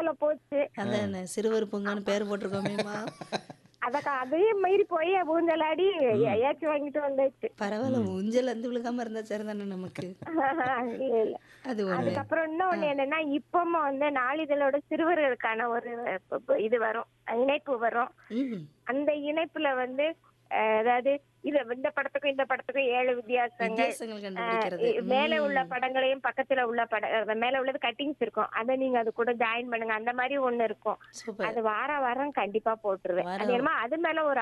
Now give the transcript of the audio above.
பரவாயில்ல போச்சு அதானே சிறுவர் பூங்கான்னு பேர் போட்டிருக்கோமேமா அதக்க அதையும் மீறி போய் ஊஞ்சலாடி ஏச்சு வாங்கிட்டு வந்தாச்சு பரவாயில்ல ஊஞ்சல் வந்து விழுகாம இருந்தா சரிதானே நமக்கு இல்ல இல்ல அது ஒண்ணு அதுக்கப்புறம் இன்னொன்னு என்னன்னா இப்பவும் வந்து நாளிதழோட சிறுவர்களுக்கான ஒரு ப- ப- இது வரும் இணைப்பு வரும் ம் அந்த இணைப்புல வந்து அஹ், அதாவது இது இந்த படத்துக்கும் இந்த படத்துக்கும் ஏழு வித்தியாசங்கள் வித்தியாசங்கள் கண்டுபிடிக்கிறது அஹ், மேல உள்ள படங்களையும் பக்கத்துல உள்ள பட அஹ், மேல உள்ளது கட்டிங்ஸ் இருக்கும் அதை நீங்க அது கூட ஜாயின் பண்ணுங்க அந்த மாதிரி ஒண்ணு இருக்கும் சூப்பர் அது வார வாரம் கண்டிப்பா போட்டுருவேன் வாரம் அது என்னமோ அது மேல ஒரு